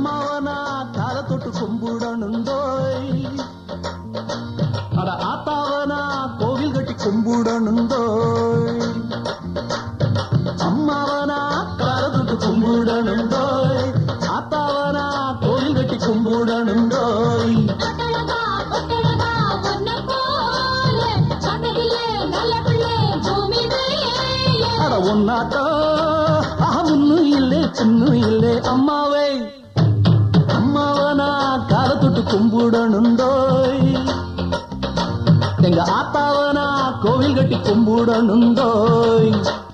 அம்மாவனா கால தொட்டு கும்பிடணுந்தோய் அட ஆத்தாவனா கோவில் கட்டி கும்பிடணுந்தோய் அம்மாவனா கால தொட்டு கும்பிடணுந்தோய் ஆத்தாவனா கோவில் கட்டி கும்பிடணுந்தோய் அட்டழகா, ஒட்டழகா, உன்னை போல கண்டதில்லை நல்ல பிள்ளை பூமி மேலே. அட ஒன்னாட்டோ அகமுன்னு இல்லே சின்னு இல்லே அம்மாவை அம்மாவனா கால தொட்டு கும்பிடணுந்தோய் எங்க ஆத்தாவனா கோவில் கட்டி கும்பிடணுந்தோய்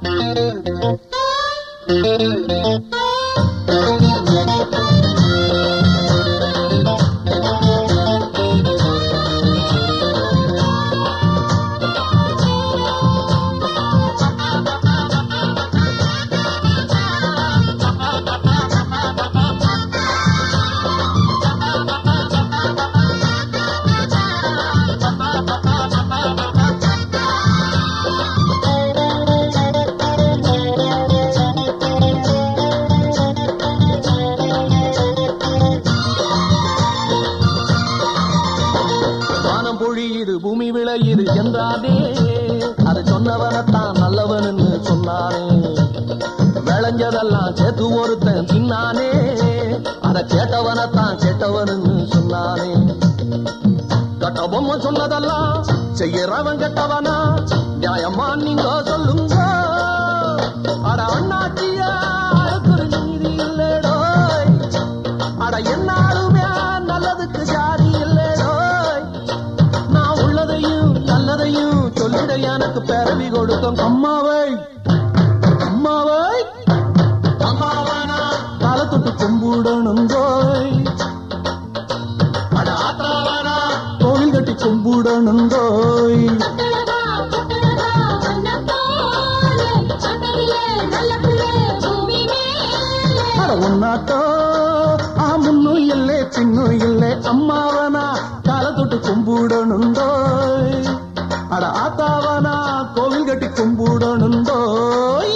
வானம் பொழியுது பூமி விளையுது என்றாதே அது சொன்னவனத்தான் நல்லவன்னு சொன்னானே விளைஞ்சதெல்லாம் சேர்த்து ஒருத்தன் தின்னானே அதை கேட்டவனத்தான் கேட்டவனுன்னு சொன்னானே கட்ட பொம்மை சொன்னதெல்லாம் செய்யறவன் கெட்டவனா நியாயமா நீங்க சொல்லுங்க அட அண்ணாச்சியா அதுக்கு ஒரு நீதி இல்லடோய் அட என்னாலுமே நல்லதுக்கு ஜாதி இல்லடோய் நான் உள்ளதையும் நல்லதையும் சொல்லிட எனக்கு பிறவி கொடுத்தோம் அம்மாவை அம்மாவை அம்மாவானா தலை தொட்டு கும்பிடணும் கோய் அட ஆத்தாவானா கோவில் கட்டி கும்பிடணும் கோய் அட்டழகா, ஒட்டழகா, உன்னை போல கண்டதில்லை நல்ல பிள்ளை பூமி மேலே. அட ஒன்னாட்டோ ஆ முன்னும் இல்லை பின்னும் இல்லை அம்மாவனா காலை தொட்டு கும்பிடணுந்தோய் அட ஆத்தாவனா கோவில் கட்டி கும்பிடணுந்தோய்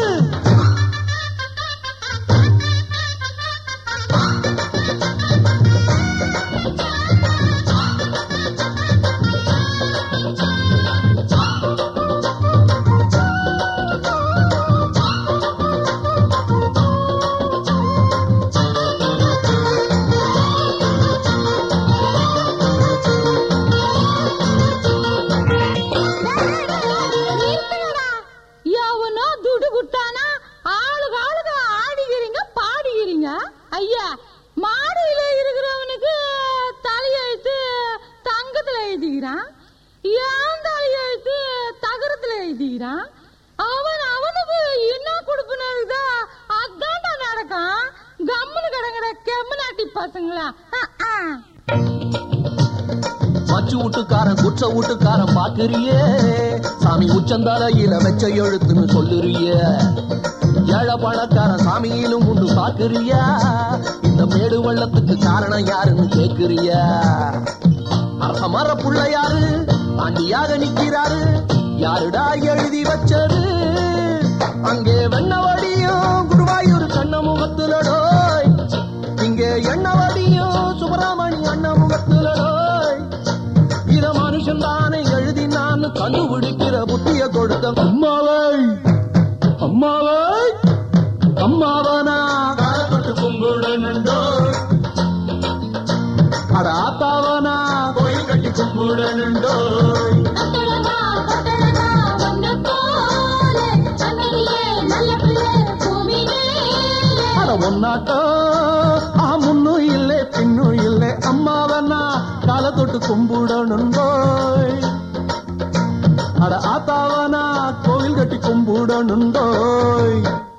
நிறுத்துங்கடா. எவனோ துடு குட்டானா ஆளுக ஆளுக ஆடிக்கிறீங்க பாடிக்கிறீங்க ஐயா மாடியில இருக்கிறவனுக்கு தலையெழுத்து தங்கத்துல எழுதிக்கிறான் ஏன் தலையெழுத்து தகரத்துல எழுதிக்கிறான் அவன் அவனுக்கு என்ன கொடுப்பினருதா அதான்டா நடக்கும் கம்முன்னு கிடங்கட கெம்மநாட்டி பசங்களா அஹ், அஹ். மச்சு வீட்டுக்காரன் குற்ற வீட்டுக்காரன் பாக்குறியே சாமி உச்சந்தலையில வச்ச எழுத்துன்னு சொல்லுறியே ஏழை பணக்காரன் சாமியிலும் உண்டு பாக்குறியா இந்த மேடு வெள்ளத்துக்கு காரணம் யாருன்னு கேக்குறியா அரசமர புள்ள யாரு ஆண்டியாக நிக்கிறாரு யாருடா எழுதி வச்சது அங்கே வெண்ணவடியும் குருவாயூர் கண்ண முகத்துலடோய் இங்கே எண்ணவடியும் சுப்பிரமணி அண்ண முகத்துலடோய் இத மனுஷன் தானே எழுதி நான் கண்டுபிடிக்கிற புத்திய கொடுத்த அம்மாவை அம்மாவை அம்மாவனா காலப்பட்டு கும்பிடணுண்டோ அட ஆத்தாவனா கோயில் கட்டி கும்பிடணுண்டோ அட்டழகா, ஒட்டழகா, உன்னை போல கண்டதில்லை நல்ல பிள்ளை பூமி மேலே. அட ஒன்னாட்டோ ஆ முன்னும் இல்லை பின்னும் இல்லை அம்மாவனா காலை தொட்டு கும்பிடணுண்டோய் அட ஆத்தாவனா கோவில் கட்டி கும்பிடணுண்டோய்